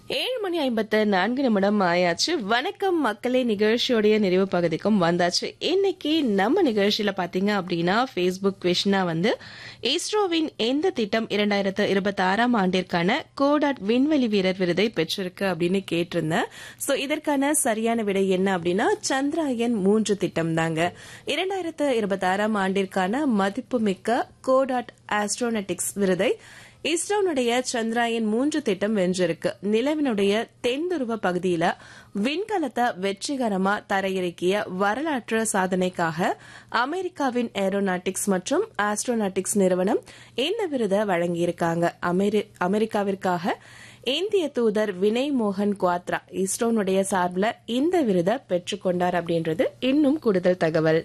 ஏழு மணி ஐம்பத்து நான்கு நிமிடம் ஆயாச்சு வணக்கம் மக்களே நிகழ்ச்சியோடைய நிறைவு பகுதிக்கும் வந்தாச்சு இன்னைக்கு நம்ம நிகழ்ச்சியில பாத்தீங்க அப்படின்னா ஃபேஸ்புக் கொஷினா வந்து இஸ்ரோவின் எந்த திட்டம் இரண்டாயிரத்து இருபத்தி ஆறாம் ஆண்டிற்கான கோடாட் விண்வெளி வீரர் விருதை பெற்றிருக்கு அப்படின்னு கேட்டிருந்தேன் சோ இதற்கான சரியான விடை என்ன அப்படின்னா சந்திராயன் மூன்று திட்டம் தாங்க இரண்டாயிரத்து இருபத்தி ஆறாம் ஆண்டிற்கான மதிப்புமிக்க கோடாட் ஆஸ்ட்ரோனட்டிக்ஸ் விருதை இஸ்ரோனுடைய சந்திராயன் மூன்று திட்டம் வென்றிருக்கு நிலவினுடைய தென் துருவ பகுதியில விண்கலத்தை வெற்றிகரமா தரையிறக்கிய வரலாற்று சாதனைக்காக அமெரிக்காவின் ஏரோநாட்டிக்ஸ் மற்றும் ஆஸ்ட்ரோநாட்டிக்ஸ் நிறுவனம் இந்த விருதை வழங்கியிருக்காங்க அமெரி- அமெரிக்காவிற்காக இந்திய தூதர் வினய் மோகன் குவாத்ரா இஸ்ரோனுடைய சார்பில் இந்த விருதை பெற்றுக்கொண்டார் அப்படின்றது இன்னும் கூடுதல் தகவல்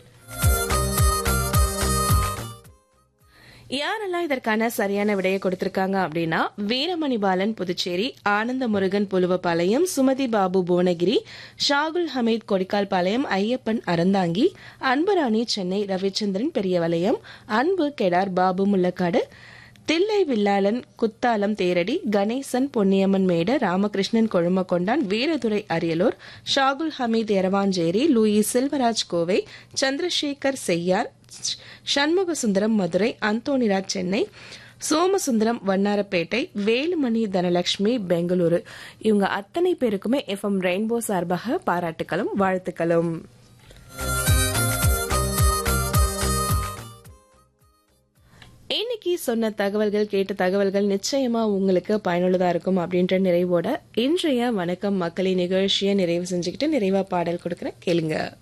யாரெல்லாம் இதற்கான சரியான விடையை கொடுத்திருக்காங்க அப்படின்னா வீரமணி பாலன் புதுச்சேரி ஆனந்த முருகன் புலுவப்பாளையம் சுமதி பாபு புவனகிரி ஷாகுல் ஹமீத் கொடிக்கால்பாளையம் ஐயப்பன் அறந்தாங்கி அன்புராணி சென்னை ரவிச்சந்திரன் பெரியவளையம் அன்பு கெடார் பாபு முள்ளக்காடு தில்லை வில்லாளன் குத்தாலம் தேரடி கணேசன் பொன்னியம்மன் மேடு ராமகிருஷ்ணன் கொழுமக்கொண்டான் வீரதுரை அரியலூர் ஷாகுல் ஹமீத் எரவாஞ்சேரி லூயி செல்வராஜ் கோவை சந்திரசேகர் செய்யார் சண்முக சுந்தரம் மதுரை அந்தோணிராஜ் சென்னை சோமசுந்தரம் வண்ணாரப்பேட்டை வேலுமணி தனலட்சுமி பெங்களூரு இவங்க அத்தனை பேருக்குமே எஃப்எம் ரெயின்போ சார்பாக பாராட்டுகளும் வாழ்த்துக்களும் இன்னைக்கு சொன்ன தகவல்கள் கேட்ட தகவல்கள் நிச்சயமா உங்களுக்கு பயனுள்ளதா இருக்கும் அப்படின்ற நிறைவோட இன்றைய வணக்கம் மக்களின் நிகழ்ச்சியை நிறைவு செஞ்சுக்கிட்டு நிறைவா பாடல் கொடுக்குறேன் கேளுங்க